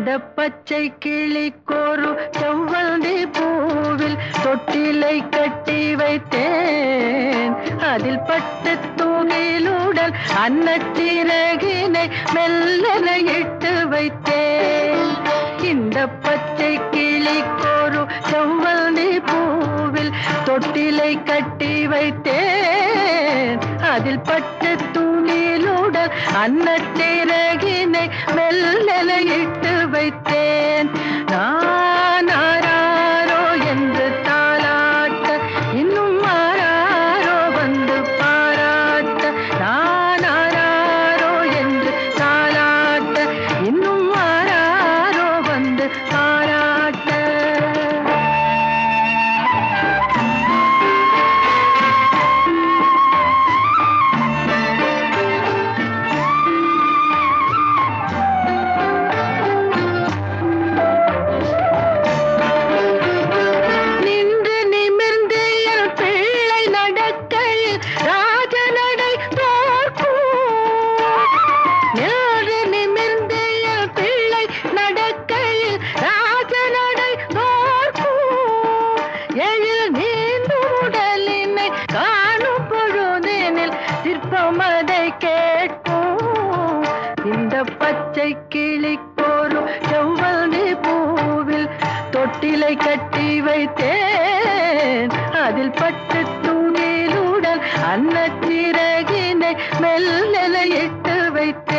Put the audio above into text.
இந்த பச்சை கிளிக்கோரு செவ்வந்தி பூவில் தொட்டிலை கட்டி வைத்தேன் அதில் பட்டு தூகிலுடன் அன்னத்திறகினை மெல்லன இட்டு வைத்தேன் இந்த பச்சை கிளிக்கோரு செவ்வந்தி பூவில் தொட்டிலை கட்டி வைத்தேன் அதில் பட்டு தூணிலுடன் அன்னத்திறகினை மெல்லன இட்டு வைத்தேன் நான் ஆராரோ என்று தாளாட்ட இன்னும் ஆராரோ வந்து பாராட்ட நான் ஆராரோ என்று தாளாட்ட இன்னும் ஆராரோ வந்து பாராட்ட நின்று நிமிர்ந்து என் பிள்ளை நடக்கையில் ராஜநடை தோற்கும் நின்று நிமிர்ந்து என் பிள்ளை நடக்கையில் ராஜநடை தோற்கும் எழில் நீண்டும் உடலினை காணும் பொழுதினில் சிற்பமதை கேட்கும் இந்த பச்சை கிளிக்கோரும் செவ்வந்தி பூவில் தொட்டிலை கட்டி வைத்தேன் அதில் பட்டு தூணிலுடன் அன்னச்சிறகினை மெல்லன இட்டு வைத்தேன்